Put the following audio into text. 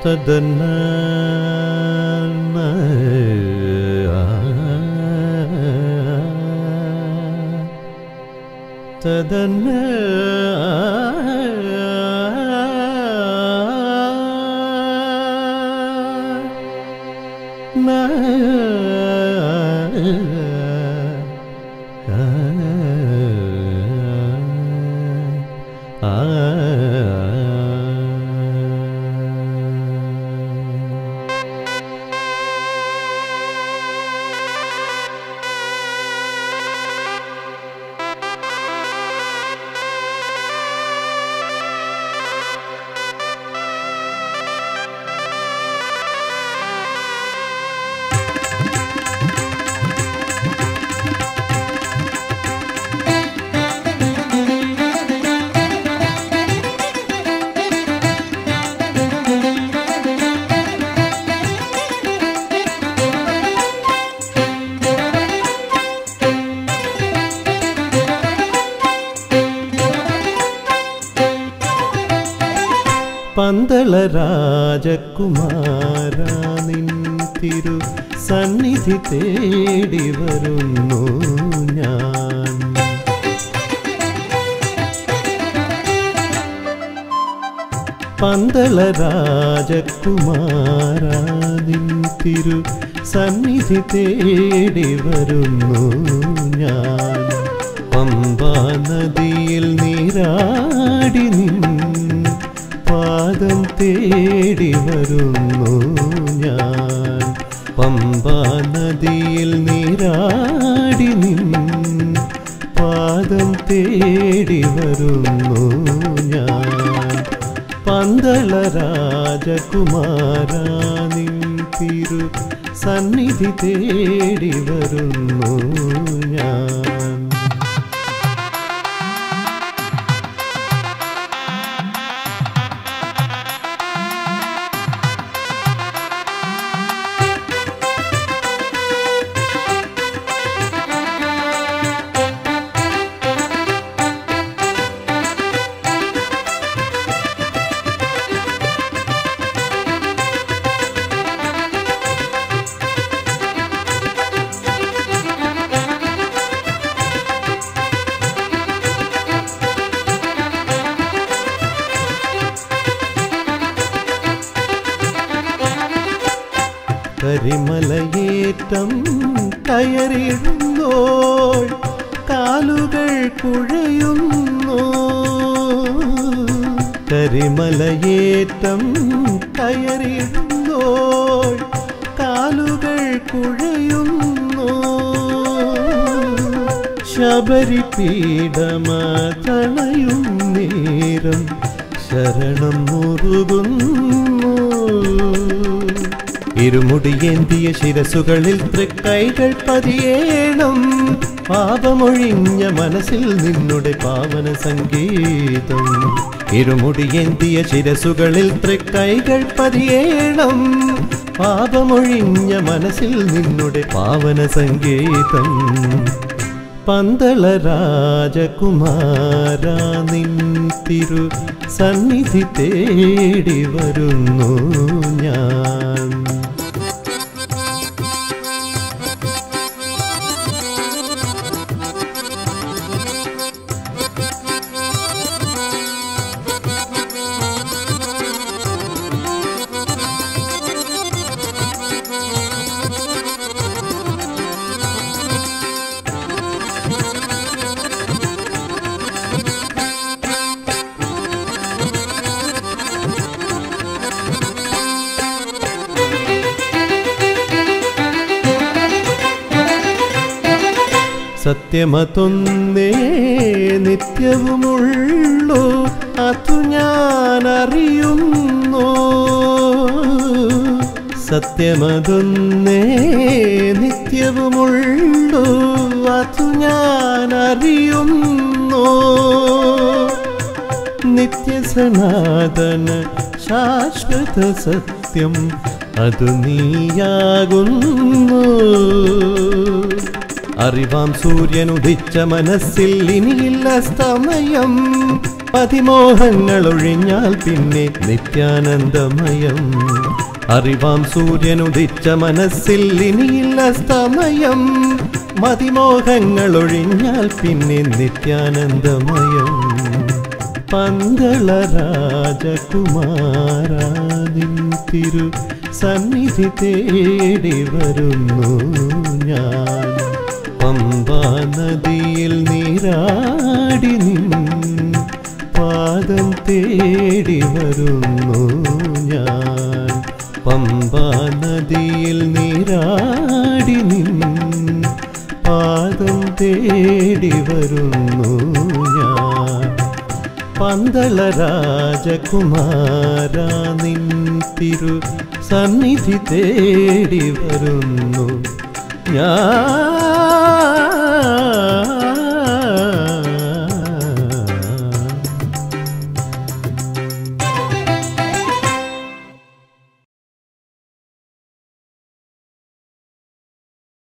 തദന്ന തദന്ന പന്തള രാജകുമാര നിൻ തിരു സന്നിധി തേടി വരുന്നു ഞാൻ പന്തള രാജകുമാര നിൻ തിരു സന്നിധി തേടി വരുന്നു ഞാൻ പമ്പാ നദിയിൽ നീരാടി നിൻ പാദം തേടി വരുന്നു ഞാൻ പമ്പാ നദിയിൽ നീരാടി നിൻ പാദം തേടി വരുന്നു ഞാൻ പന്തള രാജകുമാര നിൻ തിരു സന്നിധി തേടി വരുന്നു ഞാൻ കരിമലയേറ്റം കയറിടുമ്പോൾ കാലുകൾ കുഴയുന്നു കരിമലയേറ്റം കയറിടുമ്പോൾ കാലുകൾ കുഴയുന്നു ശബരി പീഠമതണയും നേരം ശരണം മുറുകുന്നു ഇരുമുടിയേന്തിയ ശിരസുകളിൽ തൃക്കൈകൾ പതിയേണം പാപമൊഴിഞ്ഞ മനസ്സിൽ നിന്നുടെ പാവന സംഗീതം ഇരുമുടിയേന്തിയ ശിരസുകളിൽ തൃക്കൈകൾ പതിയേണം പാപമൊഴിഞ്ഞ മനസ്സിൽ നിന്നുടെ പാവന സംഗീതം പന്തള രാജകുമാര നിൻ തിരു സന്നിധി തേടി വരുന്നു ഞാൻ സത്യമതൊന്നേ നിത്യവുമുള്ളൂ അതു ഞാൻ അറിയുന്നു സത്യമതൊന്നേ നിത്യവുമുള്ളൂ അതു ഞാൻ അറിയുന്നു നിത്യസനാതന ശാശ്വത സത്യം അതു നീയാകുന്നു അറിവാം സൂര്യൻ ഉദിച്ച മനസ്സിൽ ഇനിയില്ല സമയം അതിമോഹങ്ങൾ ഒഴിഞ്ഞാൽ പിന്നെ നിത്യാനന്ദമയം അറിവാം സൂര്യനുദിച്ച മനസ്സിൽ ഇനിയില്ല സ്തമയം മതിമോഹങ്ങൾ ഒഴിഞ്ഞാൽ പിന്നെ നിത്യാനന്ദമയം പന്തള രാജകുമാരാനിൻ തിരു സന്നിധി തേടി വരുന്നു ഞാൻ പമ്പാ നദിയിൽ നീരാടി നിൻ പാദം തേടി വരുന്നു ഞാൻ പമ്പാ നദിയിൽ നീരാടി നിൻ പാദം തേടി വരുന്നു ഞാൻ പന്തള രാജകുമാര നിൻ തിരു സന്നിധി തേടി വരുന്നു ഞാൻ